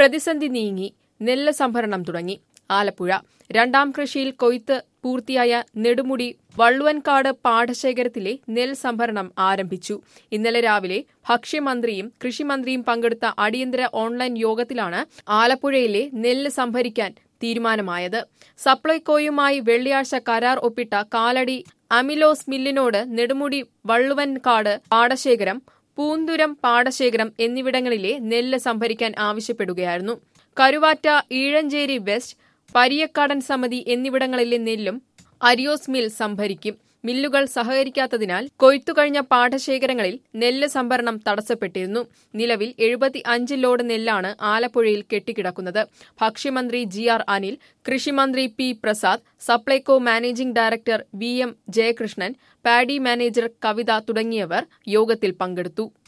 പ്രതിസന്ധി നീങ്ങി നെല്ല് സംഭരണം തുടങ്ങി ആലപ്പുഴ രണ്ടാം കൃഷിയിൽ കൊയ്ത്ത് പൂർത്തിയായ നെടുമുടി വള്ളുവൻകാട് പാടശേഖരത്തിലെ നെൽ സംഭരണം ആരംഭിച്ചു ഇന്നലെ രാവിലെ ഭക്ഷ്യമന്ത്രിയും കൃഷിമന്ത്രിയും പങ്കെടുത്ത അടിയന്തര ഓൺലൈൻ യോഗത്തിലാണ് ആലപ്പുഴയിലെ നെല്ല് സംഭരിക്കാൻ തീരുമാനമായത് സപ്ലൈകോയുമായി വെള്ളിയാഴ്ച കരാർ ഒപ്പിട്ട കാലടി അമിലോസ് മില്ലിനോട് നെടുമുടി വള്ളുവൻകാട് പാടശേഖരം പൂന്തുരം പാടശേഖരം എന്നിവിടങ്ങളിലെ നെല്ല് സംഭരിക്കാൻ ആവശ്യപ്പെടുകയായിരുന്നു കരുവാറ്റ ഈഴഞ്ചേരി വെസ്റ്റ് പരിയക്കാടൻ സമിതി എന്നിവിടങ്ങളിലെ നെല്ലും അരിയോസ് മിൽ സംഭരിക്കും മില്ലുകൾ സഹകരിക്കാത്തതിനാൽ കൊയ്ത്തുകഴിഞ്ഞ പാടശേഖരങ്ങളിൽ നെല്ല് സംഭരണം തടസ്സപ്പെട്ടിരുന്നു നിലവിൽ എഴുപത്തി അഞ്ച് ലോഡ് നെല്ലാണ് ആലപ്പുഴയിൽ കെട്ടിക്കിടക്കുന്നത് ഭക്ഷ്യമന്ത്രി ജി ആർ അനിൽ കൃഷിമന്ത്രി P Prasad Supplyco managing director V M Jayakrishnan paddy manager Kavitha തുടങ്ങിയവർ യോഗത്തിൽ പങ്കെടുത്തു